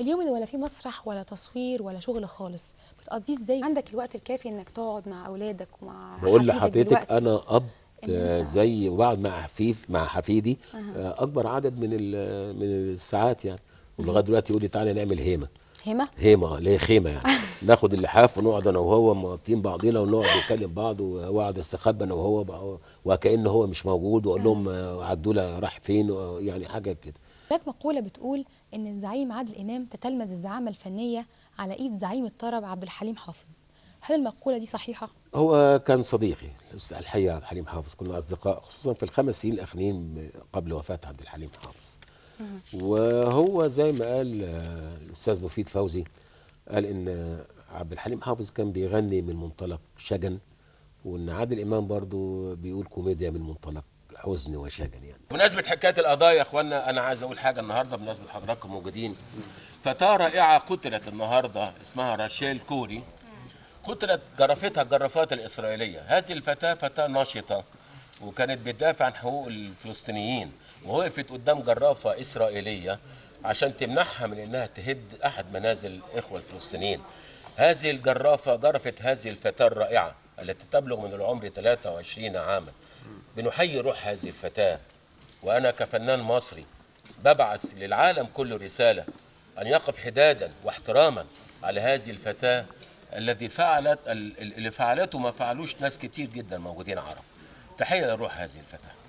اليوم اللي ولا فيه مسرح ولا تصوير ولا شغل خالص بتقضيه ازاي عندك الوقت الكافي انك تقعد مع اولادك ومع بقول حفيدك لحضرتك دلوقتي؟ انا اب إن آه، أنت- زي وبقعد مع حفيف مع حفيدي آه، اكبر عدد من ال- من الساعات يعني ولغايه دلوقتي يقول لي تعالى نعمل هيمه هيمه هيمه اللي هي خيمه يعني ناخد اللحاف ونقعد انا وهو مغطين بعضينا ونقعد نتكلم بعض واقعد استخبى انا وهو بقى- وكانه هو مش موجود واقول لهم آه، عدوله راح فين و- يعني حاجه كده هناك مقوله بتقول ان الزعيم عادل امام تتلمذ الزعامه الفنيه على ايد زعيم الطرب عبد الحليم حافظ هل المقوله دي صحيحه هو كان صديقي الأستاذ الحقيقه عبد الحليم حافظ كنا اصدقاء خصوصا في الخمس سنين الاخرين قبل وفاه عبد الحليم حافظ وهو زي ما قال آه، الاستاذ مفيد فوزي قال ان آه، عبد الحليم حافظ كان بيغني من منطلق شجن وان عادل امام برضو بيقول كوميديا من منطلق حزن وشجن يعني بمناسبه حكايه القضايا يا اخوانا انا عايز اقول حاجه النهارده بمناسبه حضراتكم موجودين فتاه رائعه قتلت النهارده اسمها راشيل كوري قتلت جرفتها الجرافات الإسرائيلية هذه الفتاة فتاة ناشطة وكانت بتدافع عن حقوق الفلسطينيين ووقفت قدام جرافة إسرائيلية عشان تمنعها من إنها تهد أحد منازل الإخوة الفلسطينيين هذه الجرافة جرفت هذه الفتاة الرائعة التي تبلغ من العمر 23 عاما بنحيي روح هذه الفتاة وأنا كفنان مصري ببعث للعالم كله رسالة أن يقف حدادا واحتراما على هذه الفتاة الذي فعلت ال- ال- اللي فعلته ما فعلوش ناس كتير جدا موجودين عرب تحية لروح هذه الفتاة